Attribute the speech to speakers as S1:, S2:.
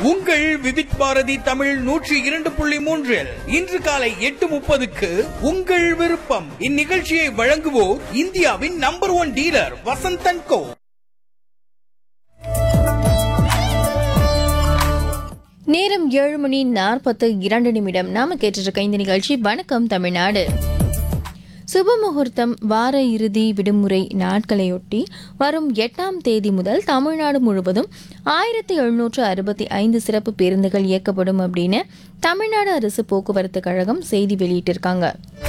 S1: உங்கள் விவித் பாரதி தமிழ் நூற்றி இரண்டு புள்ளி மூன்றில் இன்று காலை எட்டு முப்பதுக்கு உங்கள் விருப்பம் இந்நிகழ்ச்சியை வழங்குவோர் இந்தியாவின் நம்பர் ஒன் டீலர் வசந்தன் கோ
S2: நேரம் ஏழு மணி நாற்பத்து இரண்டு நிமிடம் நாம கேட்டிருக்க இந்த நிகழ்ச்சி வணக்கம் தமிழ்நாடு சுப முகூர்த்தம் வார இறுதி விடுமுறை நாட்களையொட்டி வரும் எட்டாம் தேதி முதல் தமிழ்நாடு முழுவதும் ஆயிரத்தி எழுநூற்று அறுபத்தி ஐந்து சிறப்பு பேருந்துகள் இயக்கப்படும் அப்படின்னு தமிழ்நாடு அரசு போக்குவரத்து கழகம் செய்தி வெளியிட்டிருக்காங்க